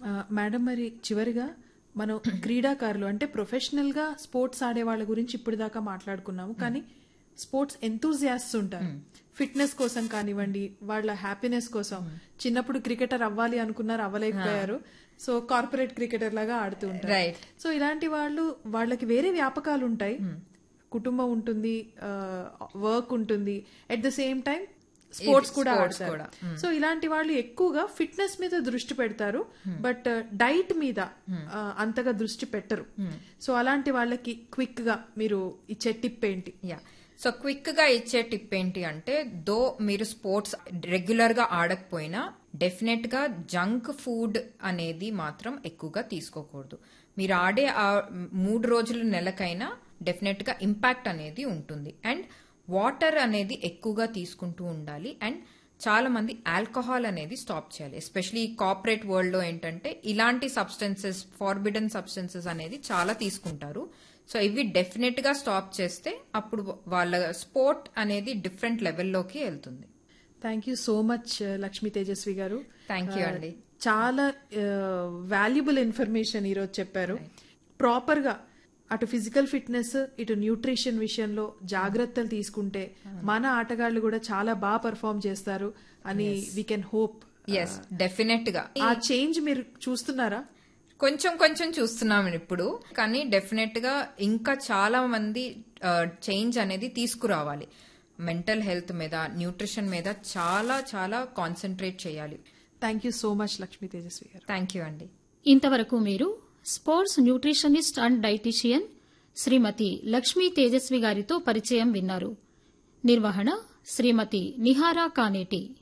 ఆ, మేడం మరి చివరిగా మనం క్రీడాకారులు అంటే ప్రొఫెషనల్ గా స్పోర్ట్స్ ఆడే వాళ్ళ గురించి ఇప్పుడు దాకా మాట్లాడుకున్నాము కానీ స్పోర్ట్స్ ఎంతూజియాస్ట్ ఉంటారు ఫిట్నెస్ కోసం కానివ్వండి వాళ్ళ హ్యాపీనెస్ కోసం చిన్నప్పుడు క్రికెటర్ అవ్వాలి అనుకున్నారు అవ్వలేకపోయారు సో కార్పొరేట్ క్రికెటర్ లాగా ఆడుతూ ఉంటారు Right. సో ఇలాంటి వాళ్ళు వాళ్ళకి వేరే వ్యాపకాలు ఉంటాయి కుటుంబం ఉంటుంది వర్క్ ఉంటుంది at the same time sports కూడా sports ఆడతారు కూడా. సో ఇలాంటి వాళ్ళు ఎక్కువగా ఫిట్నెస్ మీద దృష్టి పెడతారు బట్ డైట్ మీద ఆ, అంతగా దృష్టి పెట్టరు సో అలాంటి వాళ్ళకి క్విక్ గా మీరు ఇచ్చే టిప్ ఏంటి యా సో క్విక్ గా ఇచ్చే టిప్ ఏంటి అంటే దో మీరు స్పోర్ట్స్ రెగ్యులర్ గా ఆడకపోయినా డెఫినెట్ గా జంక్ ఫుడ్ అనేది మాత్రం ఎక్కువగా తీసుకోకూడదు మీరు ఆడే ఆ మూడు రోజుల నెలకైనా డెఫినెట్ గా ఇంపాక్ట్ అనేది ఉంటుంది అండ్ వాటర్ అనేది ఎక్కువగా తీసుకుంటూ ఉండాలి అండ్ చాలా మంది ఆల్కహాల్ అనేది స్టాప్ చేయాలి ఎస్పెషలీ కార్పొరేట్ వరల్డ్ లో ఏంటంటే ఇలాంటి సబ్స్టెన్సెస్ ఫార్బిడన్ సబ్స్టెన్సెస్ అనేది చాలా తీసుకుంటారు సో ఇవి డెఫినెట్ గా స్టాప్ చేస్తే అప్పుడు వాళ్ళ స్పోర్ట్ అనేది డిఫరెంట్ లెవెల్లోకి వెళ్తుంది thank you so much Lakshmi Tejaswi garu Thank you ఆ, అండి. చాలా వాల్యుబుల్ ఇన్ఫర్మేషన్ ఈరోజు చెప్పారు ప్రాపర్ గా అటు ఫిజికల్ ఫిట్నెస్ ఇటు న్యూట్రిషన్ విషయంలో జాగ్రత్తలు తీసుకుంటే మన ఆటగాళ్లు కూడా చాలా బాగా పర్ఫామ్ చేస్తారు అని we can hope yes definite గా ఆ చేంజ్ మీరు చూస్తున్నారా కొంచెం కొంచెం చూస్తున్నాం ఇప్పుడు కానీ డెఫినెట్ గా ఇంకా చాలా మంది చేంజ్ అనేది తీసుకురావాలి మెంటల్ హెల్త్ మీద న్యూట్రిషన్ మీద చాలా చాలా కాన్సన్ట్రేట్ చేయాలి thank you so much Lakshmi Tejaswi garu thank you అండి ఇంతవరకు మీరు sports nutritionist and dietician Shrimati Lakshmi Tejaswi గారితో పరిచయం విన్నారు నిర్వహణ శ్రీమతి నిహారా కానేటి